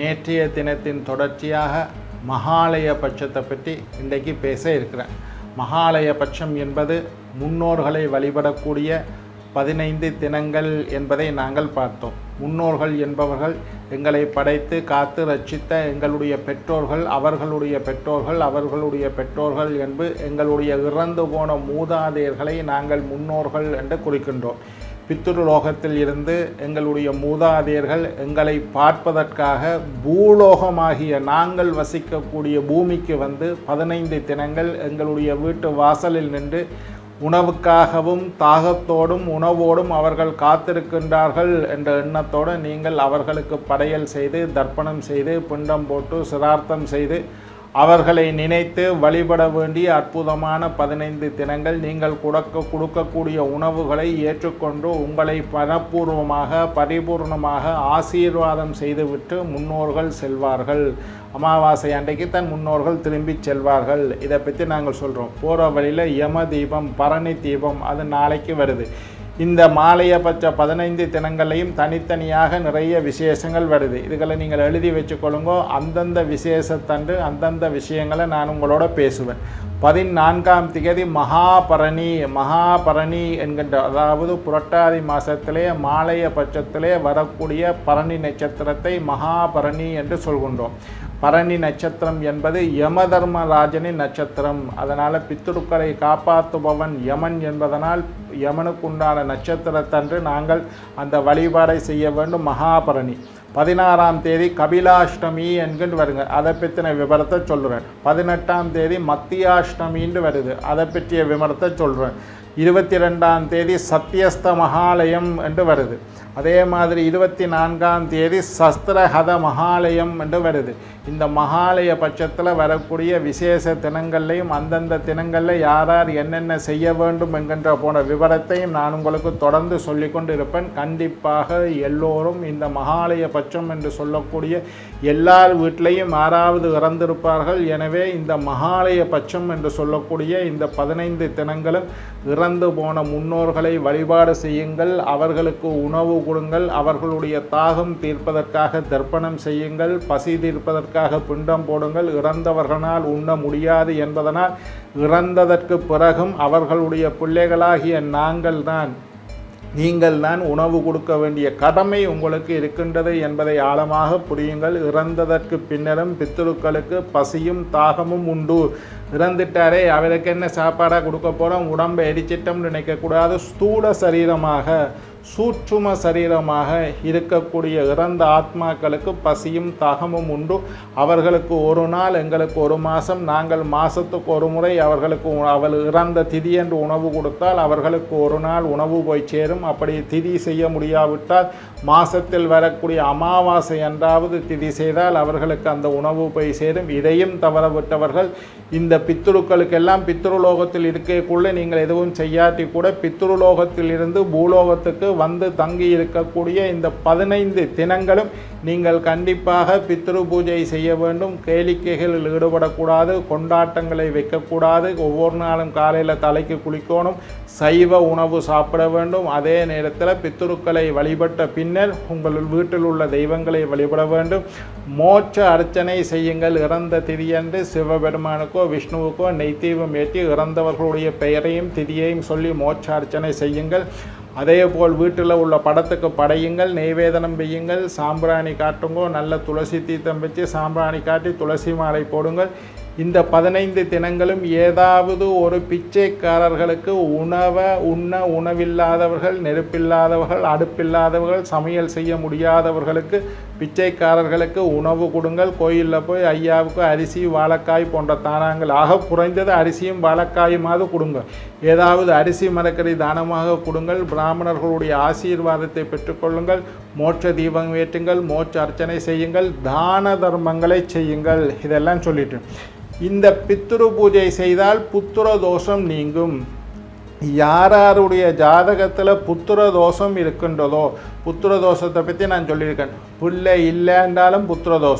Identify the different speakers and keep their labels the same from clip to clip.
Speaker 1: நேற்றைய தினத்தின் தொடர்ச்சியாக மகாலய பட்சத்தை பற்றி இன்றைக்கு பேச இருக்கிறேன் மகாலய பட்சம் என்பது முன்னோர்களை வழிபடக்கூடிய பதினைந்து தினங்கள் என்பதை நாங்கள் பார்த்தோம் முன்னோர்கள் என்பவர்கள் எங்களை படைத்து காத்து ரட்சித்த எங்களுடைய பெற்றோர்கள் அவர்களுடைய பெற்றோர்கள் அவர்களுடைய பெற்றோர்கள் என்று எங்களுடைய இறந்து போன மூதாதையர்களை நாங்கள் முன்னோர்கள் என்று குறிக்கின்றோம் பித்ருலோகத்தில் இருந்து எங்களுடைய மூதாதையர்கள் எங்களை பார்ப்பதற்காக பூலோகமாகிய நாங்கள் வசிக்கக்கூடிய பூமிக்கு வந்து பதினைந்து தினங்கள் எங்களுடைய வீட்டு வாசலில் நின்று உணவுக்காகவும் தாகத்தோடும் உணவோடும் அவர்கள் காத்திருக்கின்றார்கள் என்ற எண்ணத்தோடு நீங்கள் அவர்களுக்கு படையல் செய்து தர்ப்பணம் செய்து பிண்டம் போட்டு சிரார்த்தம் செய்து அவர்களை நினைத்து வழிபட வேண்டிய அற்புதமான பதினைந்து தினங்கள் நீங்கள் கொடுக்க கொடுக்கக்கூடிய உணவுகளை ஏற்றுக்கொண்டு உங்களை மனப்பூர்வமாக பரிபூர்ணமாக ஆசீர்வாதம் செய்துவிட்டு முன்னோர்கள் செல்வார்கள் அமாவாசை அன்றைக்கு தன் முன்னோர்கள் திரும்பி செல்வார்கள் இதை பற்றி நாங்கள் சொல்கிறோம் போகிற வழியில் யம தீபம் பரணி தீபம் அது நாளைக்கு வருது இந்த மாலைய பட்ச பதினைந்து தினங்களையும் தனித்தனியாக நிறைய விசேஷங்கள் வருது இதுகளை நீங்கள் எழுதி வச்சுக்கொள்ளுங்கோ அந்தந்த விசேஷத்தன்று அந்தந்த விஷயங்களை நான் உங்களோட பேசுவேன் பதினான்காம் திகதி மகாபரணி மகாபரணி என்கின்ற அதாவது புரட்டாதி மாதத்திலே மாலைய பட்சத்திலே வரக்கூடிய பரணி நட்சத்திரத்தை மகாபரணி என்று சொல்கின்றோம் பரணி நட்சத்திரம் என்பது யமதர்மராஜனின் நட்சத்திரம் அதனால் பித்துருக்களை காப்பாற்றுபவன் யமன் என்பதனால் யமனுக்குண்டான நட்சத்திரத்தன்று நாங்கள் அந்த வழிபாடை செய்ய வேண்டும் மகாபரணி பதினாறாம் தேதி கபிலாஷ்டமி என்கின்ற வருங்க அதை பற்றின விவரத்தை சொல்கிறேன் பதினெட்டாம் தேதி மத்தியாஷ்டமின்னு வருது அதை பற்றிய விவரத்தை சொல்கிறேன் இருபத்தி ரெண்டாம் தேதி சத்தியஸ்த மகாலயம் என்று வருது அதே மாதிரி இருபத்தி நான்காம் தேதி சஸ்திரஹத மகாலயம் என்று வருது இந்த மகாலய பட்சத்தில் வரக்கூடிய விசேஷ தினங்கள்லையும் அந்தந்த தினங்களில் யார் யார் என்னென்ன செய்ய வேண்டும் என்கின்ற போன விவரத்தையும் நான் உங்களுக்கு தொடர்ந்து சொல்லிக்கொண்டு இருப்பேன் கண்டிப்பாக எல்லோரும் இந்த மகாலய பட்சம் என்று சொல்லக்கூடிய எல்லார் வீட்டிலையும் யாராவது இறந்திருப்பார்கள் எனவே இந்த மகாலய பட்சம் என்று சொல்லக்கூடிய இந்த பதினைந்து தினங்களும் இறந்து போன முன்னோர்களை வழிபாடு செய்யுங்கள் அவர்களுக்கு உணவு கொடுங்கள் அவர்களுடைய தாகம் தீர்ப்பதற்காக தர்ப்பணம் செய்யுங்கள் பசி தீர்ப்பதற்காக பிண்டம் போடுங்கள் இறந்தவர்களால் உண்ண முடியாது என்பதனால் இறந்ததற்கு பிறகும் அவர்களுடைய பிள்ளைகளாகிய நாங்கள் தான் நீங்கள் தான் உணவு கொடுக்க வேண்டிய கடமை உங்களுக்கு இருக்கின்றது என்பதை ஆழமாக புரியுங்கள் இறந்ததற்கு பின்னரும் பித்திருக்களுக்கு பசியும் தாகமும் உண்டு இறந்துட்டாரே அவருக்கு என்ன சாப்பாடாக கொடுக்க போகிறோம் உடம்பை எரிச்சிட்டோம்னு நினைக்கக்கூடாது ஸ்தூல சரீரமாக சூட்சும சரீரமாக இருக்கக்கூடிய இறந்த ஆத்மாக்களுக்கு பசியும் தாகமும் உண்டு அவர்களுக்கு ஒரு நாள் எங்களுக்கு ஒரு மாதம் நாங்கள் மாதத்துக்கு ஒரு முறை அவர்களுக்கு உ- அவள் இறந்த திதி என்று உணவு கொடுத்தால் அவர்களுக்கு ஒரு நாள் உணவு போய் சேரும் அப்படி திதி செய்ய முடியாவிட்டால் மாசத்தில் வரக்கூடிய அமாவாசை அன்றாவது திதி செய்தால் அவர்களுக்கு அந்த உணவு போய் சேரும் இதையும் தவற விட்டவர்கள் இந்த பித்ருக்களுக்கெல்லாம் பித்ருலோகத்தில் இருக்கக்குள்ளே நீங்கள் எதுவும் செய்யாட்டி கூட பித்ருலோகத்தில் இருந்து பூலோகத்துக்கு வந்து தங்கி இருக்கக்கூடிய இந்த பதினைந்து தினங்களும் நீங்கள் கண்டிப்பாக பித்ரு பூஜை செய்ய வேண்டும் கேளிக்கைகளில் ஈடுபடக்கூடாது கொண்டாட்டங்களை வைக்கக்கூடாது ஒவ்வொரு நாளும் காலையில் தலைக்கு குளிக்கணும் சைவ உணவு சாப்பிட வேண்டும் அதே நேரத்தில் பித்ருக்களை வழிபட்ட பின்னர் உங்கள் வீட்டில் உள்ள தெய்வங்களை வழிபட வேண்டும் மோட்ச அர்ச்சனை செய்யுங்கள் இறந்த திதியன்று சிவபெருமானுக்கோ விஷ்ணுவுக்கோ நெய்த்தீபம் ஏற்றி இறந்தவர்களுடைய பெயரையும் திதியையும் சொல்லி மோட்ச அர்ச்சனை செய்யுங்கள் அதே போல் வீட்டில் உள்ள படத்துக்கு படையுங்கள் நெய்வேதனம் வையுங்கள் சாம்பிராணி காட்டுங்கோ நல்ல துளசி தீர்த்தம் வச்சு சாம்பிராணி காட்டி துளசி மாலை போடுங்கள் இந்த பதினைந்து தினங்களும் ஏதாவது ஒரு பிச்சைக்காரர்களுக்கு உணவை உண்ண உணவில்லாதவர்கள் நெருப்பில்லாதவர்கள் அடுப்பில்லாதவர்கள் சமையல் செய்ய முடியாதவர்களுக்கு பிச்சைக்காரர்களுக்கு உணவு கொடுங்கள் கோயிலில் போய் ஐயாவுக்கு அரிசி வாழைக்காய் போன்ற தானாங்கள் ஆக குறைந்தது அரிசியும் வாழைக்காயுமாவது கொடுங்க ஏதாவது அரிசி மரக்கறி தானமாக கொடுங்கள் பிராமணர்களுடைய ஆசீர்வாதத்தை பெற்றுக்கொள்ளுங்கள் மோட்ச தீபம் ஏற்றுங்கள் மோட்ச அர்ச்சனை செய்யுங்கள் தான தர்மங்களை செய்யுங்கள் இதெல்லாம் சொல்லிட்டு இந்த பித்ரு பூஜை செய்தால் புத்திர தோஷம் நீங்கும் யாராருடைய ஜாதகத்தில் புத்திர தோஷம் இருக்கின்றதோ புத்திர தோஷத்தை பற்றி நான் சொல்லியிருக்கேன் பிள்ளை இல்லைன்றாலும் புத்திர தோஷம்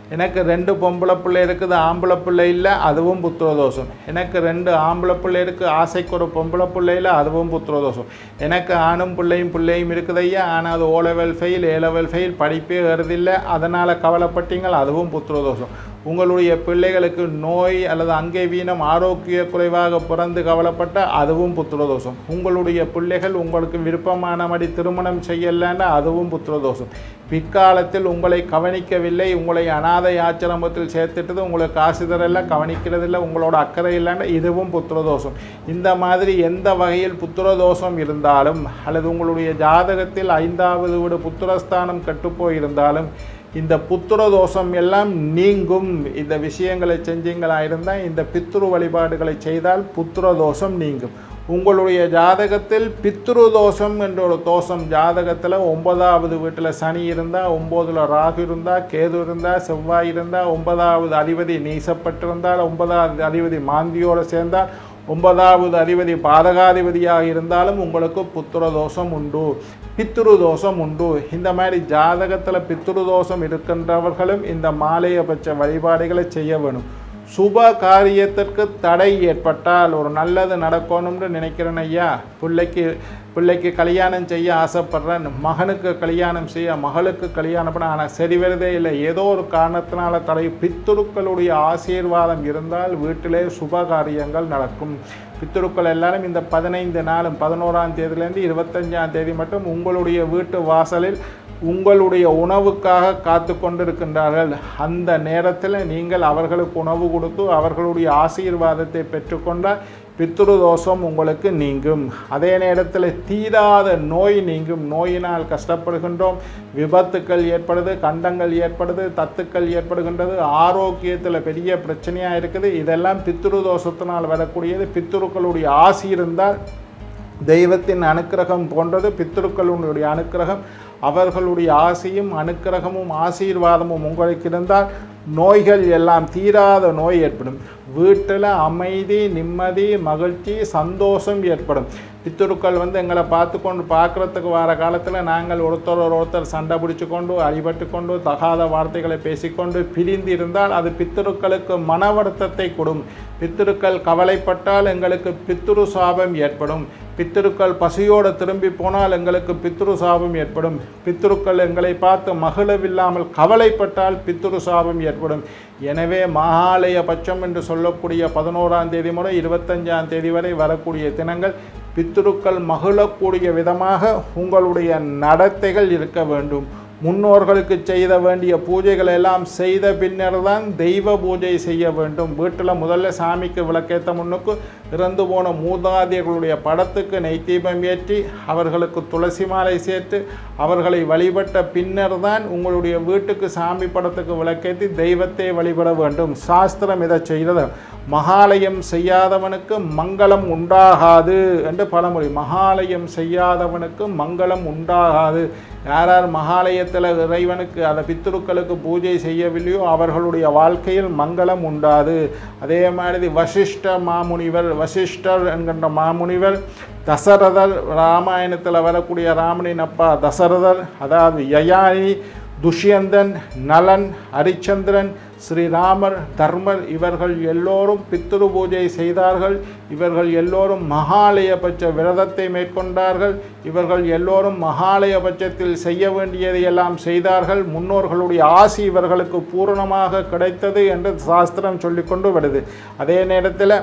Speaker 1: எனக்கு ரெண்டு பொம்பளை பிள்ளை இருக்குது ஆம்பளை பிள்ளை இல்லை அதுவும் புத்திரதோஷம் எனக்கு ரெண்டு ஆம்பளை பிள்ளை இருக்குது ஆசைக்கு ஒரு பொம்பளை பிள்ளை இல்லை அதுவும் புத்திரதோஷம் எனக்கு ஆணும் பிள்ளையும் பிள்ளையும் இருக்குது ஐயா ஆனால் அது O level fail A level fail படிப்பே வருதில்லை அதனால் கவலைப்பட்டீங்கள் அதுவும் புத்திரதோஷம் உங்களுடைய பிள்ளைகளுக்கு நோய் அல்லது அங்கே வீணம் ஆரோக்கிய குறைவாக பிறந்து கவலைப்பட்ட அதுவும் புத்திரதோஷம் உங்களுடைய பிள்ளைகள் உங்களுக்கு விருப்பமானபடி திருமணம் செய்யலைன்னா அதுவும் புத்திரதோஷம் பிற்காலத்தில் உங்களை கவனிக்கவில்லை உங்களை அனாதை ஆச்சிரமத்தில் சேர்த்துட்டது உங்களுக்கு காசு தரெல்லாம் கவனிக்கிறதில்லை உங்களோட அக்கறை இல்லைன்னா இதுவும் புத்திரதோஷம் இந்த மாதிரி எந்த வகையில் புத்திரதோஷம் இருந்தாலும் அல்லது உங்களுடைய ஜாதகத்தில் ஐந்தாவது வீடு புத்திரஸ்தானம் கெட்டுப்போய் இருந்தாலும் இந்த புத்திர தோஷம் எல்லாம் நீங்கும் இந்த விஷயங்களை செஞ்சீங்களா இருந்தால் இந்த பித்ரு வழிபாடுகளை செய்தால் புத்திர தோஷம் நீங்கும் உங்களுடைய ஜாதகத்தில் பித்ரு தோஷம் என்ற ஒரு தோஷம் ஜாதகத்தில் ஒன்பதாவது வீட்டில் சனி இருந்தால் ஒம்போதில் ராகு இருந்தால் கேது இருந்தால் செவ்வாய் இருந்தால் ஒன்பதாவது அதிபதி நீசப்பட்டிருந்தால் ஒன்பதாவது அதிபதி மாந்தியோடு சேர்ந்தால் ஒன்பதாவது அதிபதி பாதகாதிபதியாக இருந்தாலும் உங்களுக்கு புத்திர தோஷம் உண்டு பித்ரு தோஷம் உண்டு இந்த மாதிரி ஜாதகத்தில் பித்ரு தோஷம் இருக்கின்றவர்களும் இந்த மாலையபட்ச வழிபாடுகளை செய்ய வேணும் சுப காரியத்திற்கு தடை ஏற்பட்டால் ஒரு நல்லது நடக்கணும்னு நினைக்கிறேன் ஐயா பிள்ளைக்கு பிள்ளைக்கு கல்யாணம் செய்ய ஆசைப்படுறேன் மகனுக்கு கல்யாணம் செய்ய மகளுக்கு கல்யாணம் பண்ண ஆனால் சரி வருதே இல்லை ஏதோ ஒரு காரணத்தினால தடை பித்துருக்களுடைய ஆசீர்வாதம் இருந்தால் வீட்டிலே சுப காரியங்கள் நடக்கும் பித்துருக்கள் எல்லாரும் இந்த பதினைந்து நாளும் பதினோராம் தேதியிலேருந்து இருபத்தஞ்சாம் தேதி மட்டும் உங்களுடைய வீட்டு வாசலில் உங்களுடைய உணவுக்காக காத்து கொண்டிருக்கின்றார்கள் அந்த நேரத்தில் நீங்கள் அவர்களுக்கு உணவு கொடுத்து அவர்களுடைய ஆசீர்வாதத்தை பெற்றுக்கொண்டால் பித்ரு தோஷம் உங்களுக்கு நீங்கும் அதே நேரத்தில் தீராத நோய் நீங்கும் நோயினால் கஷ்டப்படுகின்றோம் விபத்துக்கள் ஏற்படுது கண்டங்கள் ஏற்படுது தத்துக்கள் ஏற்படுகின்றது ஆரோக்கியத்தில் பெரிய பிரச்சனையாக இருக்குது இதெல்லாம் பித்ரு தோஷத்தினால் வரக்கூடியது பித்ருக்களுடைய ஆசி இருந்தால் தெய்வத்தின் அனுக்கிரகம் போன்றது பித்ருக்களுடைய அனுக்கிரகம் அவர்களுடைய ஆசையும் அனுக்கிரகமும் ஆசீர்வாதமும் உங்களுக்கு இருந்தால் நோய்கள் எல்லாம் தீராத நோய் ஏற்படும் வீட்டில் அமைதி நிம்மதி மகிழ்ச்சி சந்தோஷம் ஏற்படும் பித்துருக்கள் வந்து எங்களை பார்த்து கொண்டு பார்க்குறதுக்கு வர காலத்தில் நாங்கள் ஒருத்தர் ஒருத்தர் சண்டை பிடிச்சு கொண்டு அடிபட்டு கொண்டு தகாத வார்த்தைகளை பேசிக்கொண்டு பிரிந்து இருந்தால் அது பித்துருக்களுக்கு மன வருத்தத்தை கொடும் பித்துருக்கள் கவலைப்பட்டால் எங்களுக்கு பித்துரு சாபம் ஏற்படும் பித்திருக்கள் பசியோடு திரும்பி போனால் எங்களுக்கு பித்ரு சாபம் ஏற்படும் பித்திருக்கள் எங்களை பார்த்து மகிழவில்லாமல் கவலைப்பட்டால் பித்ரு சாபம் ஏற்படும் எனவே மகாலய பட்சம் என்று சொல்லக்கூடிய பதினோராம் தேதி முறை இருபத்தஞ்சாம் தேதி வரை வரக்கூடிய தினங்கள் பித்ருக்கள் மகிழக்கூடிய விதமாக உங்களுடைய நடத்தைகள் இருக்க வேண்டும் முன்னோர்களுக்கு செய்த வேண்டிய பூஜைகள் எல்லாம் செய்த பின்னர் தான் தெய்வ பூஜை செய்ய வேண்டும் வீட்டில் முதல்ல சாமிக்கு விளக்கேற்ற முன்னுக்கு இறந்து போன மூதாதையர்களுடைய படத்துக்கு நெய் தீபம் ஏற்றி அவர்களுக்கு துளசி மாலை சேர்த்து அவர்களை வழிபட்ட பின்னர் தான் உங்களுடைய வீட்டுக்கு சாமி படத்துக்கு விளக்கேற்றி தெய்வத்தை வழிபட வேண்டும் சாஸ்திரம் இதை செய்தது மகாலயம் செய்யாதவனுக்கு மங்களம் உண்டாகாது என்று பழமொழி மகாலயம் செய்யாதவனுக்கு மங்களம் உண்டாகாது யார் யார் மகாலயத்தில் இறைவனுக்கு அந்த பித்ருக்களுக்கு பூஜை செய்யவில்லையோ அவர்களுடைய வாழ்க்கையில் மங்களம் உண்டாது அதே மாதிரி வசிஷ்ட மாமுனிவர் வசிஷ்டர் என்கின்ற மாமுனிவர் தசரதர் ராமாயணத்தில் வரக்கூடிய ராமனின் அப்பா தசரதர் அதாவது யயானி துஷ்யந்தன் நலன் ஹரிச்சந்திரன் ஸ்ரீராமர் தர்மர் இவர்கள் எல்லோரும் பித்ரு பூஜை செய்தார்கள் இவர்கள் எல்லோரும் மகாலயபட்ச விரதத்தை மேற்கொண்டார்கள் இவர்கள் எல்லோரும் மகாலயபட்சத்தில் செய்ய வேண்டியதை எல்லாம் செய்தார்கள் முன்னோர்களுடைய ஆசி இவர்களுக்கு பூரணமாக கிடைத்தது என்று சாஸ்திரம் சொல்லிக்கொண்டு வருது அதே நேரத்தில்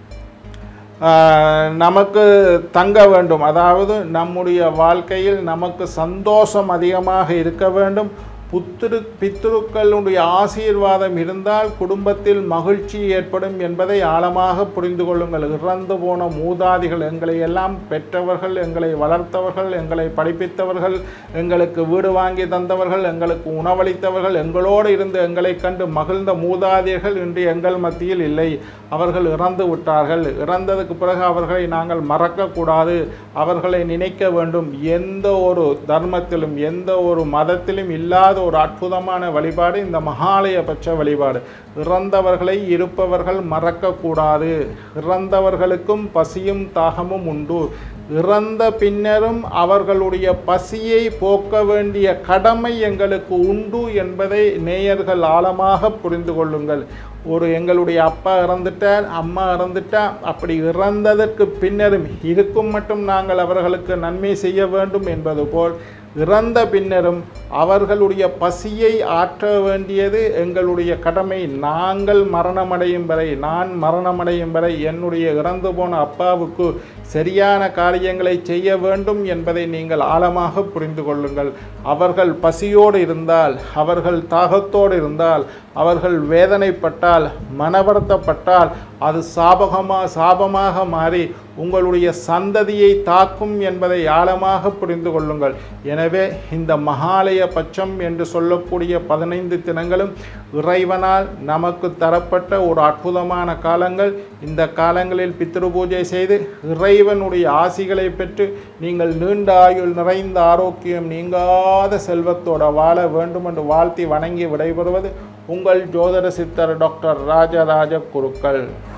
Speaker 1: ஆஹ், நமக்கு தங்க வேண்டும் அதாவது நம்முடைய வாழ்க்கையில் நமக்கு சந்தோஷம் அதிகமாக இருக்க வேண்டும் புத்திரு பித்ருக்களுடைய ஆசீர்வாதம் இருந்தால் குடும்பத்தில் மகிழ்ச்சி ஏற்படும் என்பதை ஆழமாக புரிந்து கொள்ளுங்கள் இறந்து போன மூதாதிகள் எங்களை எல்லாம் பெற்றவர்கள் எங்களை வளர்த்தவர்கள் எங்களை படிப்பித்தவர்கள் எங்களுக்கு வீடு வாங்கி தந்தவர்கள் எங்களுக்கு உணவளித்தவர்கள் எங்களோடு இருந்து எங்களை கண்டு மகிழ்ந்த மூதாதையர்கள் இன்று எங்கள் மத்தியில் இல்லை அவர்கள் இறந்து விட்டார்கள் இறந்ததுக்கு பிறகு அவர்களை நாங்கள் மறக்கக்கூடாது அவர்களை நினைக்க வேண்டும் எந்த ஒரு தர்மத்திலும் எந்த ஒரு மதத்திலும் இல்லாத ஒரு அற்புதமான வழிபாடு இந்த மகாலயபட்ச வழிபாடு இறந்தவர்களை இருப்பவர்கள் மறக்கக்கூடாது இறந்தவர்களுக்கும் பசியும் தாகமும் உண்டு இறந்த பின்னரும் அவர்களுடைய பசியை போக்க வேண்டிய கடமை எங்களுக்கு உண்டு என்பதை நேயர்கள் ஆழமாக புரிந்து கொள்ளுங்கள் ஒரு எங்களுடைய அப்பா இறந்துட்டார் அம்மா இறந்துட்டா அப்படி இறந்ததற்கு பின்னரும் இருக்கும் மட்டும் நாங்கள் அவர்களுக்கு நன்மை செய்ய வேண்டும் என்பது போல் இறந்த பின்னரும் அவர்களுடைய பசியை ஆற்ற வேண்டியது எங்களுடைய கடமை நாங்கள் மரணமடையும் வரை நான் மரணமடையும் வரை என்னுடைய இறந்து போன அப்பாவுக்கு சரியான காரியங்களை செய்ய வேண்டும் என்பதை நீங்கள் ஆழமாக புரிந்து கொள்ளுங்கள் அவர்கள் பசியோடு இருந்தால் அவர்கள் தாகத்தோடு இருந்தால் அவர்கள் வேதனைப்பட்டால் மனவருத்தப்பட்டால் அது சாபகமாக சாபமாக மாறி உங்களுடைய சந்ததியை தாக்கும் என்பதை ஆழமாக புரிந்து கொள்ளுங்கள் எனவே இந்த மகாலய பட்சம் என்று சொல்லக்கூடிய பதினைந்து தினங்களும் இறைவனால் நமக்கு தரப்பட்ட ஒரு அற்புதமான காலங்கள் இந்த காலங்களில் பித்ரு பூஜை செய்து இறைவனுடைய ஆசிகளை பெற்று நீங்கள் நீண்ட ஆயுள் நிறைந்த ஆரோக்கியம் நீங்காத செல்வத்தோட வாழ வேண்டும் என்று வாழ்த்தி வணங்கி விடைபெறுவது உங்கள் ஜோதிட சித்தர் டாக்டர் ராஜராஜ குருக்கள்